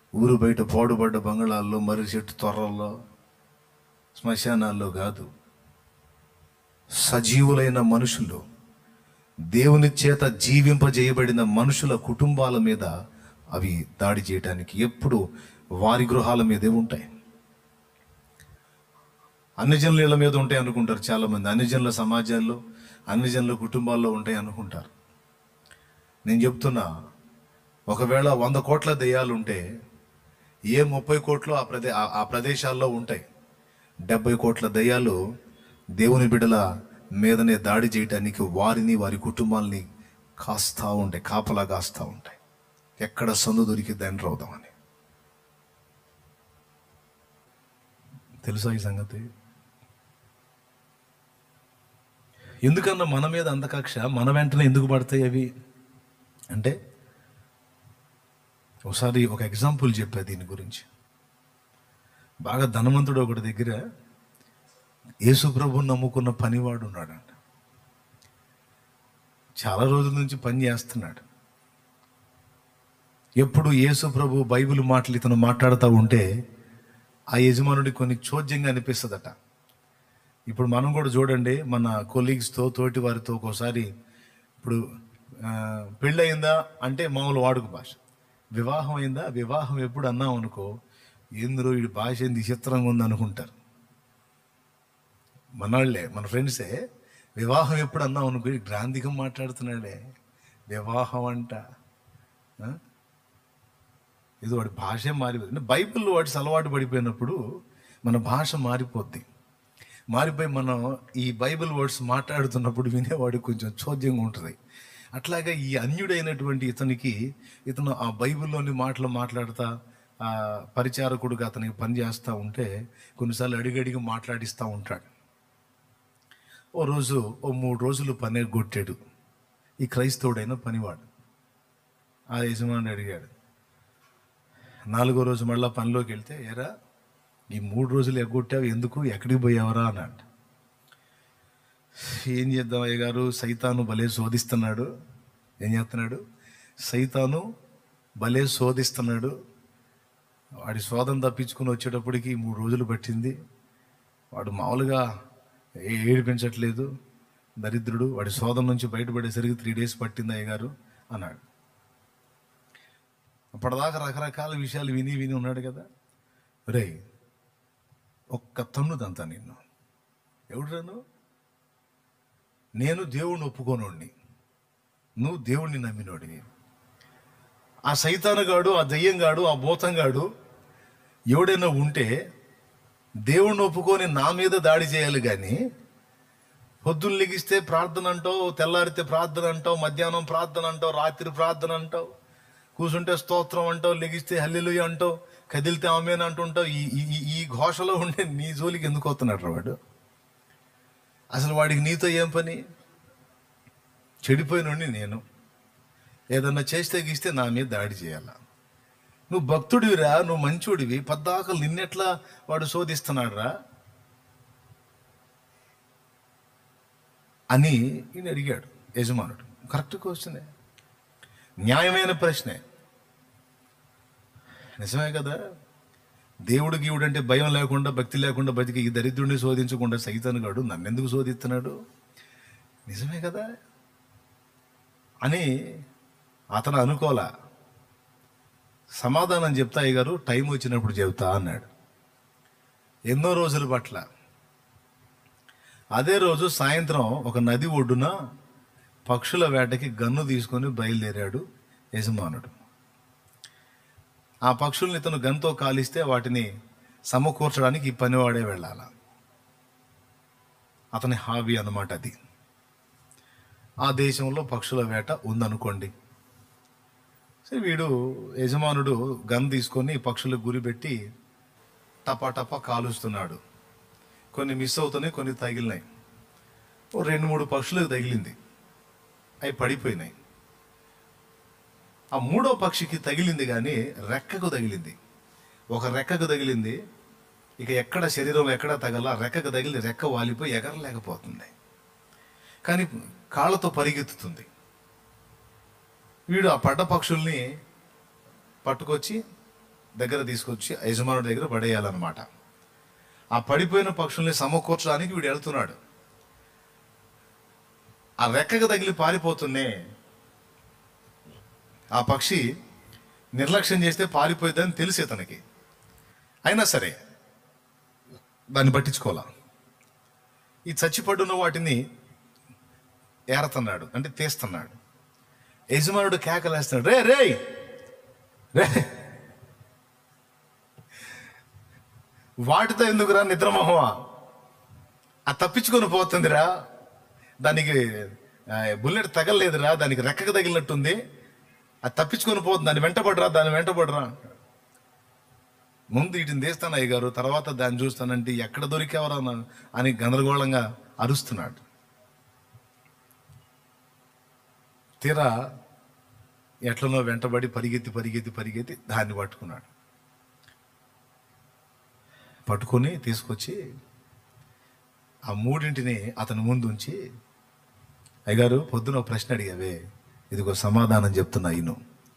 ఊరు బయట పాడుబడ్డ బంగళాల్లో మర్రి చెట్టు త్వరల్లో శ్మశానాల్లో కాదు సజీవులైన మనుషులు దేవుని చేత జీవింపజేయబడిన మనుషుల కుటుంబాల మీద అవి దాడి చేయడానికి ఎప్పుడు వారి గృహాల మీదే ఉంటాయి అన్ని జనుల ఇళ్ళ మీద ఉంటాయి అనుకుంటారు చాలామంది అన్ని జనుల సమాజాల్లో అన్ని జనుల కుటుంబాల్లో ఉంటాయి అనుకుంటారు నేను చెప్తున్నా ఒకవేళ వంద కోట్ల దెయ్యాలు ఉంటే ఏ ముప్పై కోట్లు ఆ ప్రదే ఆ- ఆ ప్రదేశాల్లో ఉంటాయి డెబ్బై కోట్ల దయ్యాలు దేవుని బిడ్డల మీదనే దాడి చేయటానికి వారిని వారి కుటుంబాల్ని కాస్తా ఉంటాయి కాపలా కాస్తా ఉంటాయి ఎక్కడ సందు దొరికిద్ది ఎంటర్ అవుదామని తెలుసా ఈ సంగతి ఎందుకన్నా మన మీద అంత కక్ష మన వెంటనే ఎందుకు పడతాయి అవి అంటే ఒకసారి ఒక ఎగ్జాంపుల్ చెప్పా దీని గురించి బాగా ధనవంతుడు ఒకటి దగ్గర యేసు ప్రభుని నమ్ముకున్న పనివాడు ఉన్నాడంట చాలా రోజుల నుంచి పని చేస్తున్నాడు ఎప్పుడు యేసు ప్రభు బైబిల్ మాటలు ఇతను మాట్లాడుతూ ఉంటే ఆ యజమానుడికి కొన్ని చోద్యంగా అనిపిస్తుందట ఇప్పుడు మనం కూడా చూడండి మన కొలీగ్స్తో తోటి వారితో ఒక్కోసారి ఇప్పుడు ఆ, పెళ్ళయిందా అంటే మామూలు వాడుక భాష వివాహం అయిందా వివాహం ఎప్పుడు అన్నాం అనుకో ఏంద్రో ఈ భాష ఏంది విచిత్రంగా ఉంది అనుకుంటారు మనవాళ్ళే మన ఫ్రెండ్సే వివాహం ఎప్పుడు అన్నాం అనుకో ఈ గ్రాంధికం మాట్లాడుతున్నాడే వివాహం అంట ఆ? ఇది వాడి భాషే మారిపోతుంది బైబిల్లో వాటి అలవాటు పడిపోయినప్పుడు మన భాష మారిపోద్ది మారిపోయి మనం ఈ బైబిల్ వర్డ్స్ మాట్లాడుతున్నప్పుడు వినేవాడికి కొంచెం చోద్యంగా ఉంటుంది అట్లాగే ఈ అన్యుడైనటువంటి ఇతనికి ఇతను ఆ బైబిల్లోని మాటలు మాట్లాడుతా ఆ పరిచారకుడుగా అతనికి పని చేస్తూ ఉంటే కొన్నిసార్లు అడిగడిగి మాట్లాడిస్తూ ఉంటాడు ఓ రోజు ఓ మూడు రోజులు పని కొట్టాడు ఈ క్రైస్తవుడైన పనివాడు ఆ యజమాని అడిగాడు నాలుగో రోజు మళ్ళా పనిలోకి వెళ్తే ఎరా ఈ మూడు రోజులు ఎగ్గొట్టావు ఎందుకు ఎక్కడికి పోయావరా అన్నాడు ఏం చేద్దాం అయ్య గారు సైతాను భలే శోధిస్తున్నాడు ఏం చేస్తున్నాడు సైతాను భలే శోధిస్తున్నాడు వాడి శోధన తప్పించుకుని వచ్చేటప్పటికి మూడు రోజులు పట్టింది వాడు మామూలుగా ఏ- ఏడిపించట్లేదు దరిద్రుడు వాడి శోధన నుంచి బయటపడేసరికి త్రీ డేస్ పట్టింది అయ్య గారు అన్నాడు అప్పటిదాకా రకరకాల విషయాలు విని విని ఉన్నాడు కదా రే ఒక్క తన్నుదంతా నిన్ను ఎవడురాను నేను దేవుణ్ణి ఒప్పుకోనోడిని నువ్వు దేవుణ్ణి నమ్మినోడివి ఆ సైతానగాడు ఆ దయ్యంగాడు ఆ భూతంగాడు ఎవడైనా ఉంటే దేవుణ్ణి ఒప్పుకొని నా మీద దాడి చేయాలి కానీ పొద్దున్న లెగిస్తే ప్రార్థన అంటావు తెల్లారితే ప్రార్థన అంటావు మధ్యాహ్నం ప్రార్థన అంటావు రాత్రి ప్రార్థన అంటావు కూర్చుంటే స్తోత్రం అంటావు లెగిస్తే హల్లెలూయ అంటావు కదిలితే ఆమెను అంటుంటావు ఈ ఈ- ఈ- ఈ ఘోషలో ఉండే నీ జోలికి ఎందుకు వస్తున్నాడు రా వాడు అసలు వాడికి నీతో ఏం పని చెడిపోయినండి నేను ఏదన్నా చేస్తే గీస్తే నా మీద దాడి చేయాల నువ్వు భక్తుడివిరా నువ్వు మంచోడివి పద్దాకలు నిన్నెట్లా వాడు శోధిస్తున్నాడు రా అని ఈయన అడిగాడు యజమానుడు కరెక్ట్ క్వశ్చనే న్యాయమైన ప్రశ్నే నిజమే కదా దేవుడు గీవుడు అంటే భయం లేకుండా భక్తి లేకుండా బతికి ఈ దరిద్రుడిని శోధించకుండా సైతానుగాడు నన్నెందుకు శోధిస్తున్నాడు నిజమే కదా అని అతను అనుకోలా సమాధానం చెప్తా అయ్యగారు టైం వచ్చినప్పుడు చెబుతా అన్నాడు ఎన్నో రోజుల పట్ల అదే రోజు సాయంత్రం ఒక నది ఒడ్డున పక్షుల వేటకి గన్ను తీసుకొని బయలుదేరాడు యజమానుడు ఆ పక్షుల్ని ఇతను గన్తో కాలిస్తే వాటిని సమకూర్చడానికి ఈ పనివాడే వెళ్ళాల అతని హాబీ అన్నమాట అది ఆ దేశంలో పక్షుల వేట ఉందనుకోండి సరే వీడు యజమానుడు గన్ తీసుకొని పక్షులకు గురిపెట్టి టపా టపా కాలుస్తున్నాడు కొన్ని మిస్ అవుతున్నాయి కొన్ని తగిలినాయి ఓ రెండు మూడు పక్షులకు తగిలింది అవి పడిపోయినాయి ఆ మూడో పక్షికి తగిలింది కానీ రెక్కకు తగిలింది ఒక రెక్కకు తగిలింది ఇక ఎక్కడ శరీరంలో ఎక్కడ తగల రెక్కకు తగిలి రెక్క వాలిపోయి ఎగరలేకపోతుంది కానీ కాళ్ళతో పరిగెత్తుతుంది వీడు ఆ పడ్డ పక్షుల్ని పట్టుకొచ్చి దగ్గర తీసుకొచ్చి యజమానుడి దగ్గర పడేయాలన్నమాట ఆ పడిపోయిన పక్షుల్ని సమకూర్చడానికి వీడు వెళ్తున్నాడు ఆ రెక్కకు తగిలి పారిపోతున్నే ఆ పక్షి నిర్లక్ష్యం చేస్తే పారిపోయిద్దని తెలిసి అతనికి అయినా సరే దాన్ని పట్టించుకోవాలా ఈ చచ్చిపడున్న వాటిని ఏరతన్నాడు అంటే తీస్తున్నాడు యజమానుడు కేకలేస్తున్నాడు రే రే రే వాటితో ఎందుకురా నిద్రమోహమా ఆ తప్పించుకొని పోతుందిరా దానికి ఆ, బుల్లెట్ తగలలేదురా దానికి రెక్కకు తగిలినట్టుంది అది తప్పించుకొని పోతుంది దాన్ని వెంటబడరా దాన్ని వెంటబడరా ముందు వీటిని తీస్తాను అయ్య గారు తర్వాత దాన్ని చూస్తానంటే ఎక్కడ దొరికేవరా నా- అని గందరగోళంగా అరుస్తున్నాడు తీరా ఎట్లనో వెంటబడి పరిగెత్తి పరిగెత్తి పరిగెత్తి దాన్ని పట్టుకున్నాడు పట్టుకొని తీసుకొచ్చి ఆ మూడింటిని అతని ముందు ఉంచి అయ్యగారు పొద్దున ఒక ప్రశ్న అడిగావే ఇదిగో సమాధానం చెప్తున్నా ఇను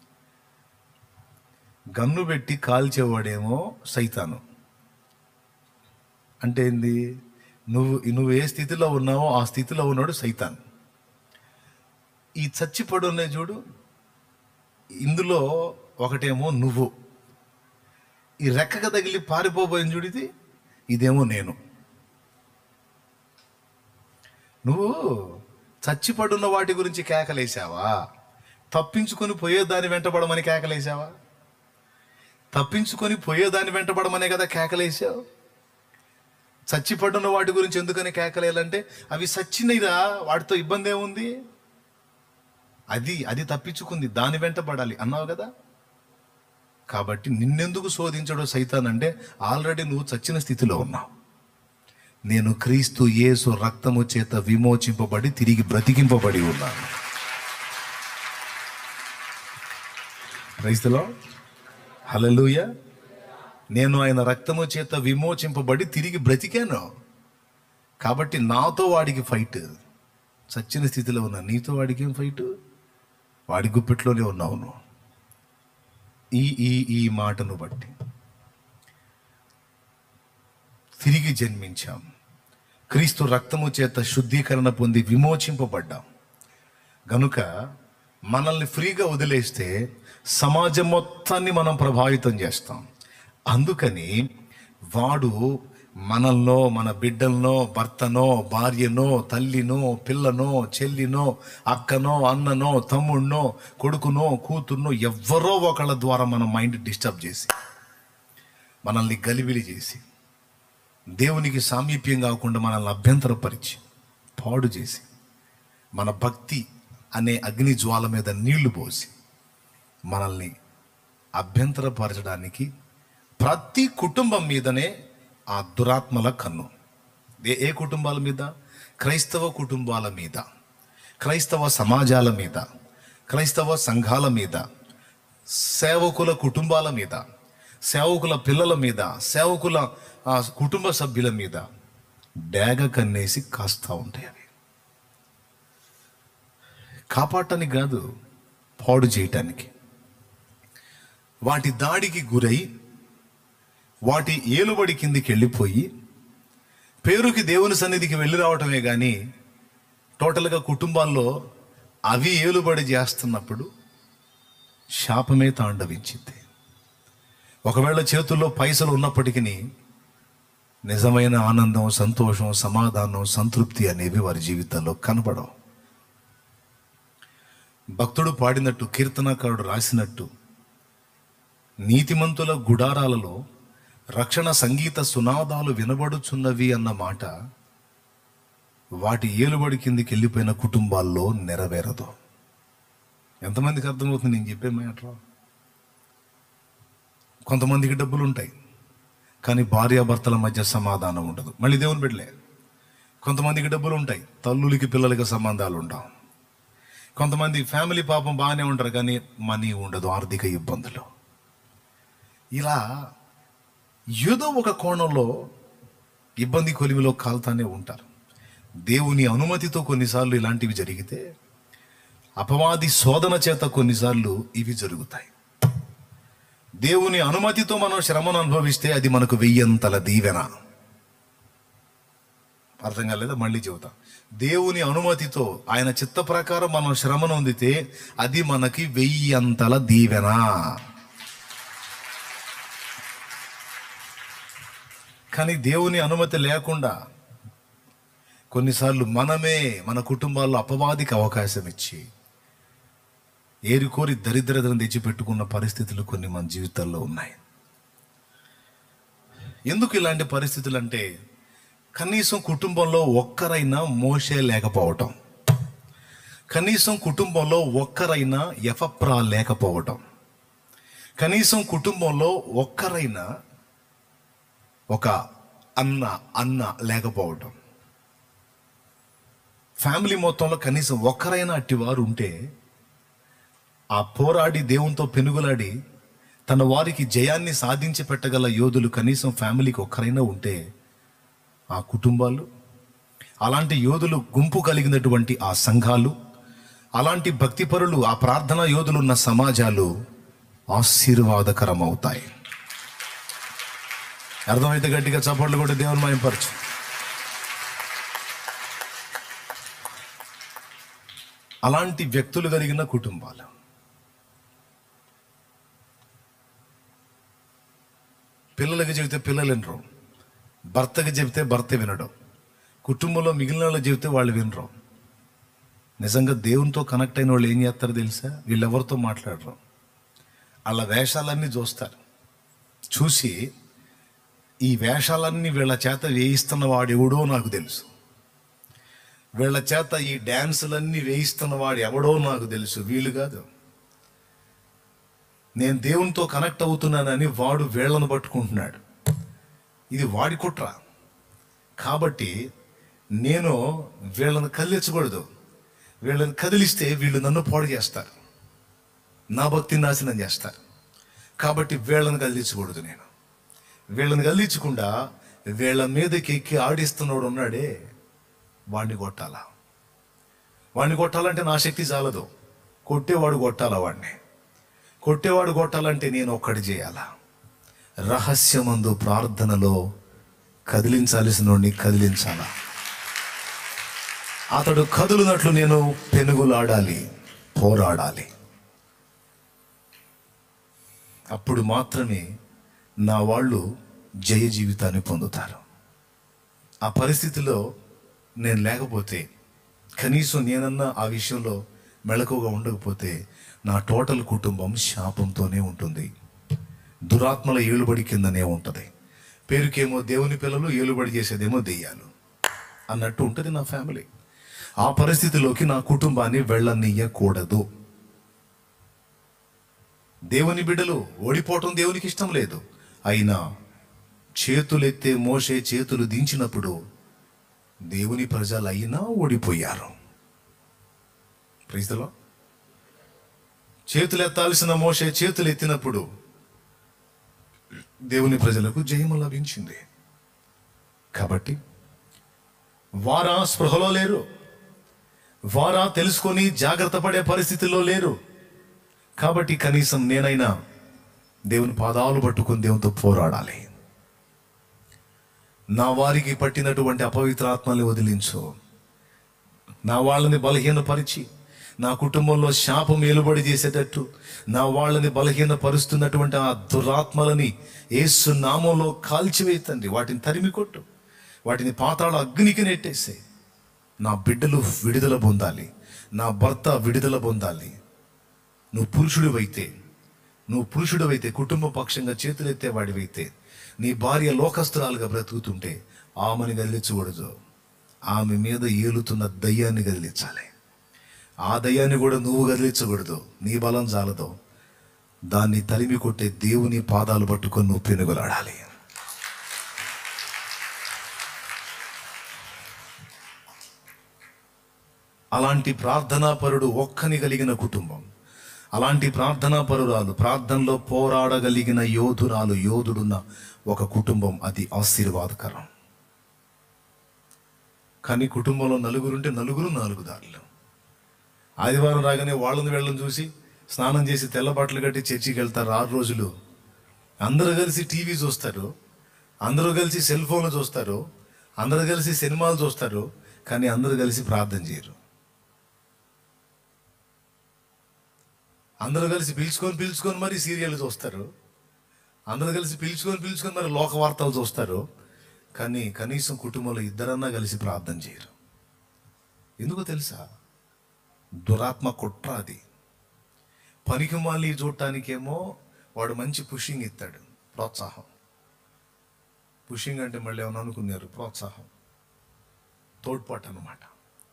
గన్ను పెట్టి కాల్చేవాడేమో సైతాను అంటే ఏంది నువ్వు నువ్వు ఏ స్థితిలో ఉన్నావో ఆ స్థితిలో ఉన్నాడు సైతాన్ ఈ చచ్చిపడు ఉన్నాయి చూడు ఇందులో ఒకటేమో నువ్వు ఈ రెక్కకు తగిలి పారిపోబోయింది చూడు ఇది ఇదేమో నేను నువ్వు చచ్చిపడున్న వాటి గురించి కేకలేసావా తప్పించుకొని పోయేదాన్ని వెంటబడమని కేకలేసావా తప్పించుకొని పోయేదాన్ని వెంటబడమనే కదా కేకలేసావు చచ్చిపడున్న వాటి గురించి ఎందుకని కేకలేయాలంటే అవి సచ్చినయిరా వాటితో ఇబ్బంది ఏముంది అది అది తప్పించుకుంది దాని వెంట పడాలి అన్నావు కదా కాబట్టి నిన్నెందుకు శోధించడో సైతాన్ అంటే ఆల్రెడీ నువ్వు చచ్చిన స్థితిలో ఉన్నావు నేను క్రీస్తు యేసు రక్తము చేత విమోచింపబడి తిరిగి బ్రతికింపబడి ఉన్నాను క్రైస్తలో హలలుయ నేను ఆయన రక్తము చేత విమోచింపబడి తిరిగి బ్రతికాను కాబట్టి నాతో వాడికి ఫైట్ చచ్చిన స్థితిలో ఉన్నా నీతో వాడికి ఏం ఫైట్ వాడి గుప్పెట్లోనే ఉన్నావు నువ్వు ఈ ఈ ఈ మాటను బట్టి తిరిగి జన్మించాం క్రీస్తు రక్తము చేత శుద్ధీకరణ పొంది విమోచింపబడ్డాం గనుక మనల్ని ఫ్రీగా వదిలేస్తే సమాజం మొత్తాన్ని మనం ప్రభావితం చేస్తాం అందుకని వాడు మనల్లో మన బిడ్డలనో భర్తనో భార్యనో తల్లినో పిల్లనో చెల్లినో అక్కనో అన్ననో తమ్ముడినో కొడుకునో కూతుర్నో ఎవ్వరో ఒకళ్ళ ద్వారా మన మైండ్ డిస్టర్బ్ చేసి మనల్ని గలిబిలి చేసి దేవునికి సామీప్యం కాకుండా మనల్ని అభ్యంతరపరిచి పాడు చేసి మన భక్తి అనే అగ్ని జ్వాల మీద నీళ్లు పోసి మనల్ని అభ్యంతరపరచడానికి ప్రతి కుటుంబం మీదనే ఆ దురాత్మల కన్ను ఏ ఏ కుటుంబాల మీద క్రైస్తవ కుటుంబాల మీద క్రైస్తవ సమాజాల మీద క్రైస్తవ సంఘాల మీద సేవకుల కుటుంబాల మీద సేవకుల పిల్లల మీద సేవకుల ఆ, కుటుంబ సభ్యుల మీద డేగ కన్నేసి కాస్తా ఉంటాయి అవి కాపాడటానికి కాదు పాడు చేయటానికి వాటి దాడికి గురై వాటి ఏలుబడి కిందికి వెళ్ళిపోయి పేరుకి దేవుని సన్నిధికి వెళ్ళి రావటమే కానీ టోటల్గా కుటుంబాల్లో అవి ఏలుబడి చేస్తున్నప్పుడు శాపమే తాండవించింది ఒకవేళ చేతుల్లో పైసలు ఉన్నప్పటికీ నిజమైన ఆనందం సంతోషం సమాధానం సంతృప్తి అనేవి వారి జీవితాల్లో కనపడవు భక్తుడు పాడినట్టు కీర్తనకారుడు రాసినట్టు నీతిమంతుల గుడారాలలో రక్షణ సంగీత సునాదాలు వినబడుచున్నవి అన్న మాట వాటి ఏలుబడి కిందికి వెళ్ళిపోయిన కుటుంబాల్లో నెరవేరదు ఎంతమందికి అర్థమవుతుంది నేను చెప్పే మ్యాటర్ కొంతమందికి డబ్బులు ఉంటాయి కానీ భార్యాభర్తల మధ్య సమాధానం ఉండదు మళ్ళీ దేవుని బిడ్డలే కొంతమందికి డబ్బులు ఉంటాయి తల్లులకి పిల్లలకి సంబంధాలు ఉండవు కొంతమంది ఫ్యామిలీ పాపం బాగానే ఉంటారు కానీ మనీ ఉండదు ఆర్థిక ఇబ్బందులు ఇలా ఏదో ఒక కోణంలో ఇబ్బంది కొలిమిలో కాలుతానే ఉంటారు దేవుని అనుమతితో కొన్నిసార్లు ఇలాంటివి జరిగితే అపవాది శోధన చేత కొన్నిసార్లు ఇవి జరుగుతాయి దేవుని అనుమతితో మనం శ్రమను అనుభవిస్తే అది మనకు వెయ్యంతల దీవెన అర్థం కాలేదా మళ్ళీ చెబుతా దేవుని అనుమతితో ఆయన చిత్త ప్రకారం మనం శ్రమను పొందితే అది మనకి వెయ్యంతల దీవెన కానీ దేవుని అనుమతి లేకుండా కొన్నిసార్లు మనమే మన కుటుంబాల్లో అపవాదికి అవకాశం ఇచ్చి ఏరుకోరి దరిద్రతను తెచ్చిపెట్టుకున్న పరిస్థితులు కొన్ని మన జీవితాల్లో ఉన్నాయి ఎందుకు ఇలాంటి పరిస్థితులు అంటే కనీసం కుటుంబంలో ఒక్కరైనా మోసే లేకపోవటం కనీసం కుటుంబంలో ఒక్కరైనా ఎఫప్రా లేకపోవటం కనీసం కుటుంబంలో ఒక్కరైనా ఒక అన్న అన్న లేకపోవటం ఫ్యామిలీ మొత్తంలో కనీసం ఒక్కరైనా అట్టివారు ఉంటే ఆ పోరాడి దేవునితో పెనుగులాడి తన వారికి జయాన్ని సాధించి పెట్టగల యోధులు కనీసం ఫ్యామిలీకి ఒక్కరైనా ఉంటే ఆ కుటుంబాలు అలాంటి యోధులు గుంపు కలిగినటువంటి ఆ సంఘాలు అలాంటి భక్తిపరులు ఆ ప్రార్థనా యోధులు ఉన్న సమాజాలు ఆశీర్వాదకరం అవుతాయి అర్థమైతే గట్టిగా చప్పట్లు కూడా దేవుని మాయంపరచు అలాంటి వ్యక్తులు కలిగిన కుటుంబాలు పిల్లలకి చెబితే పిల్లలు వినరు భర్తకి చెబితే భర్త వినడం కుటుంబంలో మిగిలిన వాళ్ళు చెబితే వాళ్ళు వినరు నిజంగా దేవునితో కనెక్ట్ అయిన వాళ్ళు ఏం చేస్తారో తెలుసా వీళ్ళెవరితో మాట్లాడరు వాళ్ళ వేషాలన్నీ చూస్తారు చూసి ఈ వేషాలన్నీ వీళ్ళ చేత వేయిస్తున్న వాడు ఎవడో నాకు తెలుసు వీళ్ళ చేత ఈ డ్యాన్సులన్నీ వేయిస్తున్న వాడు ఎవడో నాకు తెలుసు వీళ్ళు కాదు నేను దేవునితో కనెక్ట్ అవుతున్నానని వాడు వీళ్ళను పట్టుకుంటున్నాడు ఇది వాడి కుట్ర కాబట్టి నేను వీళ్ళని కదిలించకూడదు వీళ్ళని కదిలిస్తే వీళ్ళు నన్ను పాడు చేస్తారు నా భక్తిని నాశనం చేస్తారు కాబట్టి వీళ్ళని కదిలించకూడదు నేను వీళ్ళని కదిలించకుండా వీళ్ళ మీదకి ఎక్కి ఆడిస్తున్నవాడు ఉన్నాడే వాడిని కొట్టాలా వాడిని కొట్టాలంటే నా శక్తి చాలదు కొట్టేవాడు కొట్టాలా వాడిని కొట్టేవాడు కొట్టాలంటే నేను ఒక్కటి చేయాలా రహస్యమందు ప్రార్థనలో కదిలించాల్సిన వాడిని కదిలించాలా అతడు కదులునట్లు నేను పెనుగులాడాలి పోరాడాలి అప్పుడు మాత్రమే నా వాళ్ళు జయ జీవితాన్ని పొందుతారు ఆ పరిస్థితిలో నేను లేకపోతే కనీసం నేనన్నా ఆ విషయంలో మెళకువగా ఉండకపోతే నా టోటల్ కుటుంబం శాపంతోనే ఉంటుంది దురాత్మల ఏలుబడి కిందనే ఉంటుంది పేరుకేమో దేవుని పిల్లలు ఏలుబడి చేసేదేమో దెయ్యాలు అన్నట్టు ఉంటుంది నా ఫ్యామిలీ ఆ పరిస్థితిలోకి నా కుటుంబాన్ని వెళ్ళనీయకూడదు దేవుని బిడ్డలు ఓడిపోవటం దేవునికి ఇష్టం లేదు అయినా చేతులెత్తే మోసే చేతులు దించినప్పుడు దేవుని ప్రజలు అయినా ఓడిపోయారు ప్రైజ్దలో చేతులు ఎత్తాల్సిన మోసే చేతులు ఎత్తినప్పుడు దేవుని ప్రజలకు జయము లభించింది కాబట్టి వారా స్పృహలో లేరు వారా తెలుసుకొని జాగ్రత్త పడే పరిస్థితిలో లేరు కాబట్టి కనీసం నేనైనా దేవుని పాదాలు పట్టుకొని దేవునితో పోరాడాలి నా వారికి పట్టినటువంటి అపవిత్ర ఆత్మల్ని వదిలించు నా వాళ్ళని బలహీనపరిచి నా కుటుంబంలో శాపం ఏలుబడి చేసేటట్టు నా వాళ్ళని బలహీనపరుస్తున్నటువంటి ఆ దురాత్మలని ఏసు నామంలో కాల్చివేతండి వాటిని తరిమి కొట్టు వాటిని పాతాళ అగ్నికి నెట్టేసే నా బిడ్డలు విడుదల పొందాలి నా భర్త విడుదల పొందాలి నువ్వు పురుషుడివైతే నువ్వు పురుషుడివైతే కుటుంబ పక్షంగా చేతులెత్తే వాడివైతే నీ భార్య లోకస్తురాలుగా బ్రతుకుతుంటే ఆమెని గదిలించకూడదు ఆమె మీద ఏలుతున్న దయ్యాన్ని గదిలించాలి ఆ దయ్యాన్ని కూడా నువ్వు గదిలించకూడదు నీ బలం చాలదు దాన్ని తరిమి కొట్టే దేవుని పాదాలు పట్టుకొని నువ్వు పెనుగులాడాలి అలాంటి ప్రార్థనాపరుడు ఒక్కని కలిగిన కుటుంబం అలాంటి ప్రార్థనాపరురాలు ప్రార్థనలో పోరాడగలిగిన యోధురాలు యోధుడున్న ఒక కుటుంబం అది ఆశీర్వాదకరం కానీ కుటుంబంలో నలుగురుంటే నలుగురు నాలుగు దారులు ఆదివారం రాగానే వాళ్ళని వీళ్ళని చూసి స్నానం చేసి తెల్ల బట్టలు కట్టి చర్చికి వెళ్తారు ఆరు రోజులు అందరూ కలిసి టీవీ చూస్తారు అందరూ కలిసి సెల్ ఫోన్లు చూస్తారు అందరూ కలిసి సినిమాలు చూస్తారు కానీ అందరూ కలిసి ప్రార్థన చేయరు అందరూ కలిసి పిలుచుకొని పిలుచుకొని మరి సీరియల్ చూస్తారు అందరూ కలిసి పిలుచుకొని పిలుచుకొని మరి లోక వార్తలు చూస్తారు కానీ కనీసం కుటుంబంలో ఇద్దరన్నా కలిసి ప్రార్థన చేయరు ఎందుకో తెలుసా దురాత్మ కుట్ర అది పనికి మాలి చూడటానికేమో వాడు మంచి పుషింగ్ ఇస్తాడు ప్రోత్సాహం పుషింగ్ అంటే మళ్ళీ ఏమైనా అనుకున్నారు ప్రోత్సాహం తోడ్పాటు అన్నమాట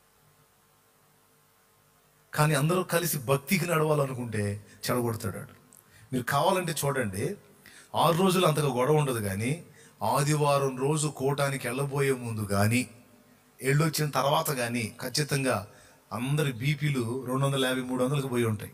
కానీ అందరూ కలిసి భక్తికి నడవాలనుకుంటే చెడగొడతాడు వాడు. మీరు కావాలంటే చూడండి ఆరు రోజులు అంతగా గొడవ ఉండదు కానీ ఆదివారం రోజు కోటానికి వెళ్ళబోయే ముందు కానీ ఎళ్ళొచ్చిన తర్వాత కానీ ఖచ్చితంగా అందరి బీపీలు రెండు వందల యాభై మూడు వందలకు పోయి ఉంటాయి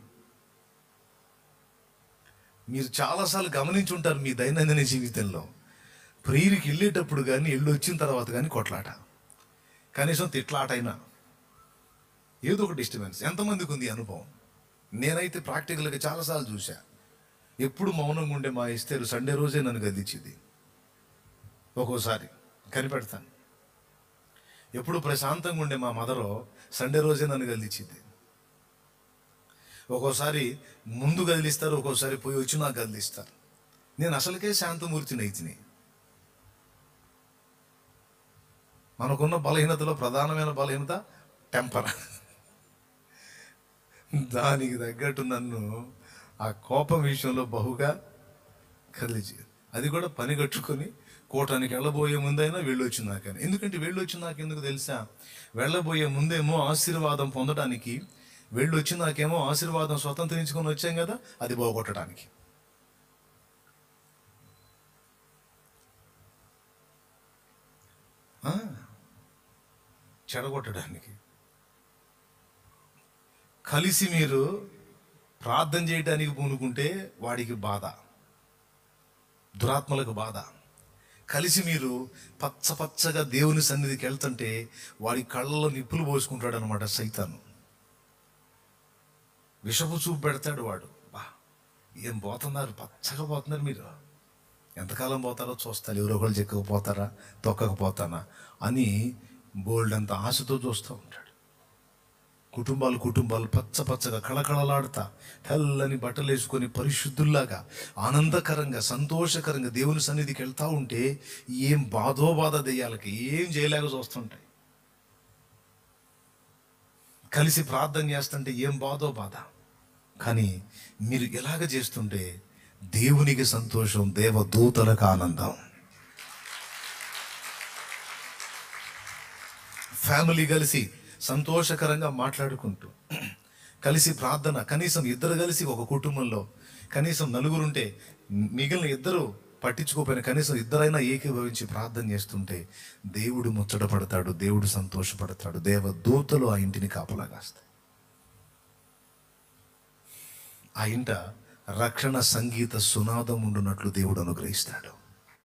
మీరు చాలాసార్లు గమనించి ఉంటారు మీ దైనందిన జీవితంలో ప్రియుడికి వెళ్ళేటప్పుడు కానీ ఎల్లు వచ్చిన తర్వాత కానీ కొట్లాట కనీసం తిట్లాటైనా ఏదో ఒక డిస్టర్బెన్స్ ఎంతమందికి ఉంది ఈ అనుభవం నేనైతే ప్రాక్టికల్గా చాలాసార్లు చూసా ఎప్పుడు మౌనంగా ఉండే మా ఇస్తారు సండే రోజే నన్ను గదిచ్చింది ఒక్కోసారి కనిపెడతాను ఎప్పుడు ప్రశాంతంగా ఉండే మా మదరో సండే రోజే నన్ను గదిలిచ్చింది ఒక్కోసారి ముందు కదిలిస్తారు ఒక్కోసారి పోయి వచ్చి నాకు కదిలిస్తారు నేను అసలుకే శాంతమూర్తిని అయితిని మనకున్న బలహీనతలో ప్రధానమైన బలహీనత టెంపర్ దానికి తగ్గట్టు నన్ను ఆ కోపం విషయంలో బహుగా కదిలిచి అది కూడా పని కట్టుకొని కోటానికి వెళ్ళబోయే ముందైనా వెళ్ళొచ్చు నాకని ఎందుకంటే వెళ్ళొచ్చు నాకు ఎందుకు తెలుసా వెళ్ళబోయే ముందేమో ఆశీర్వాదం పొందడానికి వెళ్ళొచ్చి నాకేమో ఆశీర్వాదం స్వతంత్రించుకొని వచ్చాం కదా అది పోగొట్టడానికి ఆ, చెడగొట్టడానికి కలిసి మీరు ప్రార్థన చేయడానికి పూనుకుంటే వాడికి బాధ దురాత్మలకు బాధ కలిసి మీరు పచ్చ పచ్చగా దేవుని సన్నిధికి వెళ్తుంటే వాడి కళ్ళలో నిప్పులు పోసుకుంటాడు అనమాట సైతాను విషపు చూపు పెడతాడు వాడు బా ఏం పోతున్నారు పచ్చగా పోతున్నారు మీరు ఎంతకాలం పోతారో చూస్తారు ఎవరో ఒకళ్ళు చెక్కకపోతారా తొక్కకపోతానా అని బోల్డ్ అంత ఆశతో చూస్తూ ఉంటాడు కుటుంబాలు కుటుంబాలు పచ్చ పచ్చగా కళకళలాడుతా తెల్లని బట్టలు వేసుకొని పరిశుద్ధుల్లాగా ఆనందకరంగా సంతోషకరంగా దేవుని సన్నిధికి వెళ్తా ఉంటే ఏం బాధో బాధ దెయ్యాలకి ఏం చేయలేక చూస్తుంటాయి కలిసి ప్రార్థన చేస్తుంటే ఏం బాధో బాధ కానీ మీరు ఎలాగ చేస్తుంటే దేవునికి సంతోషం దేవదూతలకు ఆనందం ఫ్యామిలీ కలిసి సంతోషకరంగా మాట్లాడుకుంటూ కలిసి ప్రార్థన కనీసం ఇద్దరు కలిసి ఒక కుటుంబంలో కనీసం నలుగురుంటే మిగిలిన ఇద్దరు పట్టించుకోపోయిన కనీసం ఇద్దరైనా ఏకీభవించి ప్రార్థన చేస్తుంటే దేవుడు ముచ్చట పడతాడు దేవుడు సంతోషపడతాడు దేవదూతలు ఆ ఇంటిని కాపలా కాస్తాయి ఆ ఇంట రక్షణ సంగీత సునాదం ఉండునట్లు దేవుడు అనుగ్రహిస్తాడు